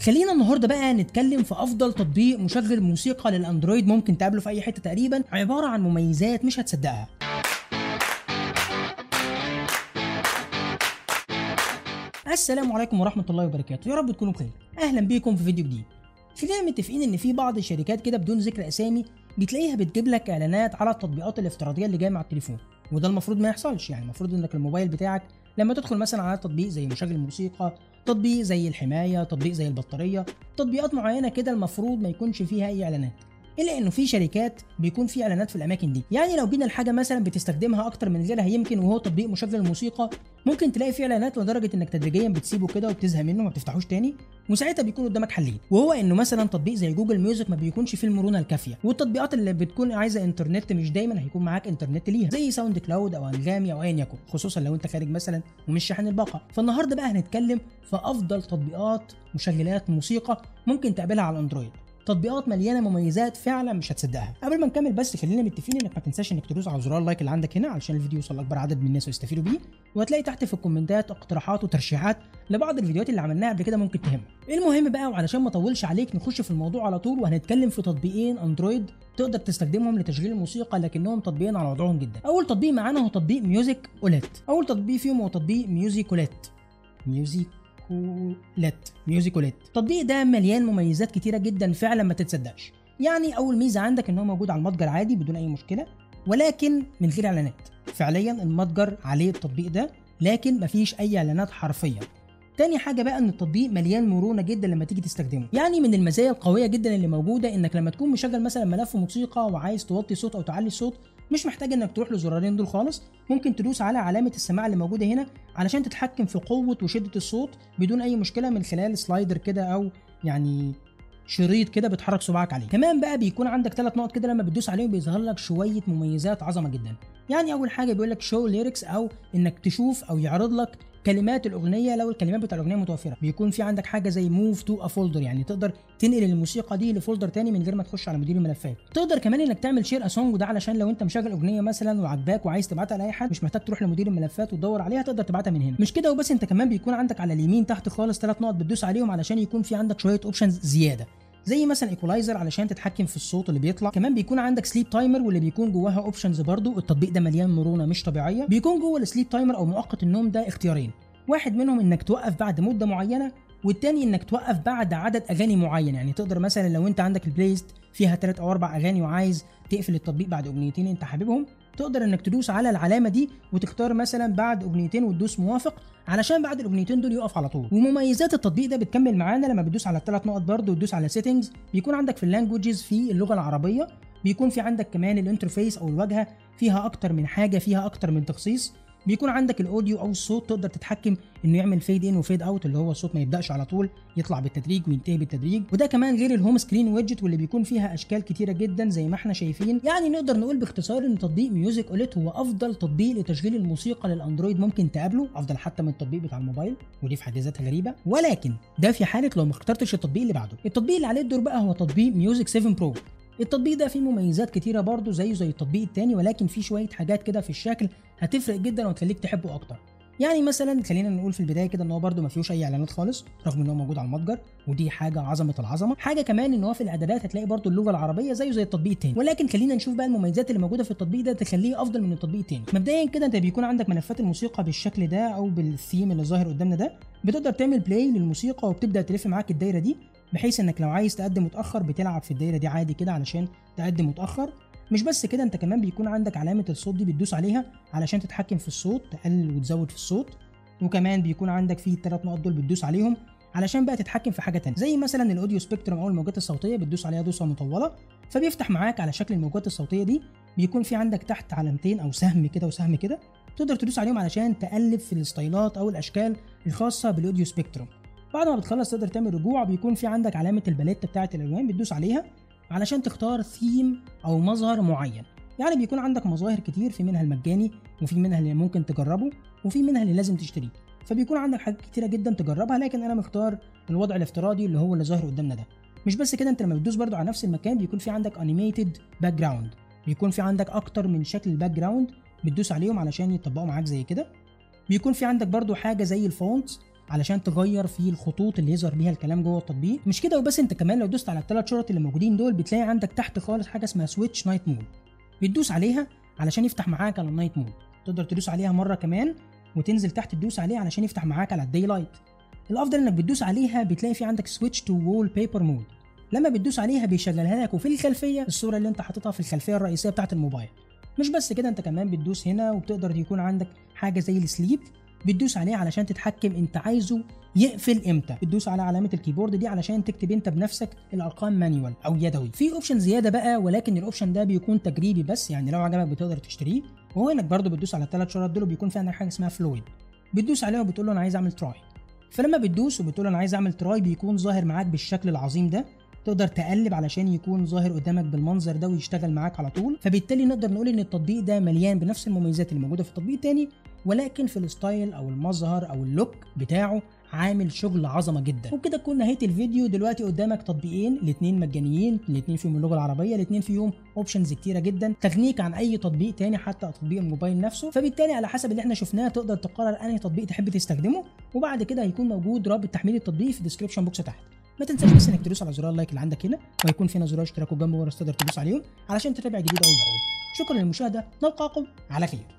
خلينا النهارده بقى نتكلم في افضل تطبيق مشغل موسيقى للاندرويد ممكن تقابله في اي حته تقريبا عباره عن مميزات مش هتصدقها السلام عليكم ورحمه الله وبركاته يا رب تكونوا بخير اهلا بيكم في فيديو جديد خلينا متفقين ان في بعض الشركات كده بدون ذكر اسامي بتلاقيها بتجيب لك اعلانات على التطبيقات الافتراضيه اللي جايه مع التليفون وده المفروض ما يحصلش يعني المفروض انك الموبايل بتاعك لما تدخل مثلا على تطبيق زي مشغل موسيقى تطبيق زي الحمايه تطبيق زي البطاريه تطبيقات معينه كده المفروض ما يكونش فيها اي اعلانات الا انه في شركات بيكون في اعلانات في الاماكن دي يعني لو جينا لحاجه مثلا بتستخدمها اكتر من غيرها يمكن وهو تطبيق مشغل الموسيقى ممكن تلاقي فيه اعلانات لدرجه انك تدريجيا بتسيبه كده وبتزهق منه وما بتفتحوش تاني وساعتها بيكون قدامك حلين وهو انه مثلا تطبيق زي جوجل ميوزك ما بيكونش فيه المرونه الكافيه والتطبيقات اللي بتكون عايزه انترنت مش دايما هيكون معاك انترنت ليها زي ساوند كلاود او انغامي او ايا يكن خصوصا لو انت خارج مثلا ومش شاحن الباقه فالنهارده بقى هنتكلم في افضل تطبيقات مشغلات موسيقى ممكن تقابلها على الاندرويد تطبيقات مليانه مميزات فعلا مش هتصدقها قبل ما نكمل بس خلينا متفقين انك ما تنساش انك تدوس على زرار اللايك اللي عندك هنا علشان الفيديو يوصل لاكبر عدد من الناس ويستفيدوا بيه وهتلاقي تحت في الكومنتات اقتراحات وترشيحات لبعض الفيديوهات اللي عملناها قبل كده ممكن تهمك المهم بقى وعلشان ما اطولش عليك نخش في الموضوع على طول وهنتكلم في تطبيقين اندرويد تقدر تستخدمهم لتشغيل الموسيقى لكنهم تطبيقين على وضعهم جدا اول تطبيق معانا هو تطبيق ميوزك اوليت اول تطبيق فيهم هو تطبيق ميوزيك اوليت ميوزيك ميوزيكوليت ميوزيكوليت التطبيق ده مليان مميزات كتيره جدا فعلا ما تتصدقش يعني اول ميزه عندك ان هو موجود على المتجر عادي بدون اي مشكله ولكن من غير اعلانات فعليا المتجر عليه التطبيق ده لكن مفيش اي اعلانات حرفيا تاني حاجه بقى ان التطبيق مليان مرونه جدا لما تيجي تستخدمه يعني من المزايا القويه جدا اللي موجوده انك لما تكون مشغل مثلا ملف موسيقى وعايز توطي صوت او تعلي الصوت مش محتاج انك تروح للزرارين دول خالص ممكن تدوس على علامه السماعه اللي موجوده هنا علشان تتحكم في قوه وشده الصوت بدون اي مشكله من خلال سلايدر كده او يعني شريط كده بتحرك صباعك عليه كمان بقى بيكون عندك ثلاث نقط كده لما بتدوس عليهم بيظهر لك شويه مميزات عظمه جدا يعني اول حاجه بيقول لك شو ليركس او انك تشوف او يعرض لك كلمات الاغنيه لو الكلمات بتاع الاغنيه متوفره بيكون في عندك حاجه زي موف تو ا فولدر يعني تقدر تنقل الموسيقى دي لفولدر تاني من غير ما تخش على مدير الملفات تقدر كمان انك تعمل شير اسونج وده علشان لو انت مشغل اغنيه مثلا وعجباك وعايز تبعتها لاي حد مش محتاج تروح لمدير الملفات وتدور عليها تقدر تبعتها من هنا مش كده وبس انت كمان بيكون عندك على اليمين تحت خالص ثلاث نقط بتدوس عليهم علشان يكون في عندك شويه اوبشنز زياده زي مثلا ايكولايزر علشان تتحكم في الصوت اللي بيطلع كمان بيكون عندك سليب تايمر واللي بيكون جواها اوبشنز برضو التطبيق ده مليان مرونه مش طبيعيه بيكون جوه السليب تايمر او مؤقت النوم ده اختيارين واحد منهم انك توقف بعد مده معينه والتاني انك توقف بعد عدد اغاني معين يعني تقدر مثلا لو انت عندك البلايست فيها ثلاث او اربع اغاني وعايز تقفل التطبيق بعد اغنيتين انت حاببهم تقدر انك تدوس على العلامه دي وتختار مثلا بعد اغنيتين وتدوس موافق علشان بعد الاغنيتين دول يقف على طول ومميزات التطبيق ده بتكمل معانا لما بتدوس على الثلاث نقط برضه وتدوس على سيتنجز بيكون عندك في اللانجوجز في اللغه العربيه بيكون في عندك كمان الانترفيس او الواجهه فيها اكتر من حاجه فيها اكتر من تخصيص بيكون عندك الاوديو او الصوت تقدر تتحكم انه يعمل فيد ان وفيد اوت اللي هو الصوت ما يبداش على طول يطلع بالتدريج وينتهي بالتدريج وده كمان غير الهوم سكرين ويدجت واللي بيكون فيها اشكال كتيره جدا زي ما احنا شايفين يعني نقدر نقول باختصار ان تطبيق ميوزك اوليت هو افضل تطبيق لتشغيل الموسيقى للاندرويد ممكن تقابله افضل حتى من التطبيق بتاع الموبايل ودي في حد ذاتها غريبه ولكن ده في حاله لو ما اخترتش التطبيق اللي بعده التطبيق اللي عليه الدور بقى هو تطبيق ميوزك 7 برو التطبيق ده فيه مميزات كتيره برضه زيه زي التطبيق التاني ولكن فيه شويه حاجات كده في الشكل هتفرق جدا وتخليك تحبه اكتر يعني مثلا خلينا نقول في البدايه كده ان هو برده ما فيهوش اي اعلانات خالص رغم ان هو موجود على المتجر ودي حاجه عظمه العظمه حاجه كمان ان هو في الاعدادات هتلاقي برده اللغه العربيه زيه زي التطبيق التاني ولكن خلينا نشوف بقى المميزات اللي موجوده في التطبيق ده تخليه افضل من التطبيق التاني مبدئيا كده انت بيكون عندك ملفات الموسيقى بالشكل ده او بالثيم اللي ظاهر قدامنا ده بتقدر تعمل بلاي للموسيقى وبتبدا تلف معاك الدايره دي بحيث انك لو عايز تقدم متاخر بتلعب في الدايره دي عادي كده علشان تقدم متاخر مش بس كده انت كمان بيكون عندك علامه الصوت دي بتدوس عليها علشان تتحكم في الصوت تقلل وتزود في الصوت وكمان بيكون عندك فيه الثلاث نقط دول بتدوس عليهم علشان بقى تتحكم في حاجه تانية زي مثلا الاوديو سبيكترم او الموجات الصوتيه بتدوس عليها دوسه مطوله فبيفتح معاك على شكل الموجات الصوتيه دي بيكون في عندك تحت علامتين او سهم كده وسهم كده تقدر تدوس عليهم علشان تقلب في الستايلات او الاشكال الخاصه بالاوديو سبيكترم بعد ما بتخلص تقدر تعمل رجوع بيكون في عندك علامه الباليت بتاعه الالوان بتدوس عليها علشان تختار ثيم او مظهر معين يعني بيكون عندك مظاهر كتير في منها المجاني وفي منها اللي ممكن تجربه وفي منها اللي لازم تشتريه فبيكون عندك حاجات كتيره جدا تجربها لكن انا مختار الوضع الافتراضي اللي هو اللي ظاهر قدامنا ده مش بس كده انت لما بتدوس برضو على نفس المكان بيكون في عندك انيميتد باك جراوند بيكون في عندك اكتر من شكل الباك جراوند بتدوس عليهم علشان يطبقوا معاك زي كده بيكون في عندك برضو حاجه زي الفونت علشان تغير في الخطوط اللي يظهر بيها الكلام جوه التطبيق مش كده وبس انت كمان لو دوست على الثلاث شرط اللي موجودين دول بتلاقي عندك تحت خالص حاجه اسمها سويتش نايت مود بتدوس عليها علشان يفتح معاك على النايت مود تقدر تدوس عليها مره كمان وتنزل تحت تدوس عليها علشان يفتح معاك على الداي لايت الافضل انك بتدوس عليها بتلاقي في عندك سويتش تو وول بيبر مود لما بتدوس عليها بيشغلها لك وفي الخلفيه الصوره اللي انت حاططها في الخلفيه الرئيسيه بتاعه الموبايل مش بس كده انت كمان بتدوس هنا وبتقدر يكون عندك حاجه زي السليب بتدوس عليه علشان تتحكم انت عايزه يقفل امتى بتدوس على علامه الكيبورد دي علشان تكتب انت بنفسك الارقام مانيوال او يدوي في اوبشن زياده بقى ولكن الاوبشن ده بيكون تجريبي بس يعني لو عجبك بتقدر تشتريه وهو انك برضه بتدوس على الثلاث شرط دول وبيكون في عندك حاجه اسمها فلويد بتدوس عليه وبتقول له انا عايز اعمل تراي فلما بتدوس وبتقول له انا عايز اعمل تراي بيكون ظاهر معاك بالشكل العظيم ده تقدر تقلب علشان يكون ظاهر قدامك بالمنظر ده ويشتغل معاك على طول فبالتالي نقدر نقول ان التطبيق ده مليان بنفس المميزات اللي موجوده في التطبيق التاني ولكن في الستايل او المظهر او اللوك بتاعه عامل شغل عظمه جدا وبكده تكون نهايه الفيديو دلوقتي قدامك تطبيقين الاثنين مجانيين الاثنين فيهم اللغه العربيه الاثنين فيهم اوبشنز كتيره جدا تغنيك عن اي تطبيق تاني حتى تطبيق الموبايل نفسه فبالتالي على حسب اللي احنا شفناه تقدر تقرر انهي تطبيق تحب تستخدمه وبعد كده هيكون موجود رابط تحميل التطبيق في الديسكربشن بوكس تحت ما تنساش بس انك تدوس على زرار اللايك اللي عندك هنا وهيكون فينا زرار اشتراك وجنبه ورا تقدر تدوس عليهم علشان تتابع جديد اول باول شكرا للمشاهده نلقاكم على خير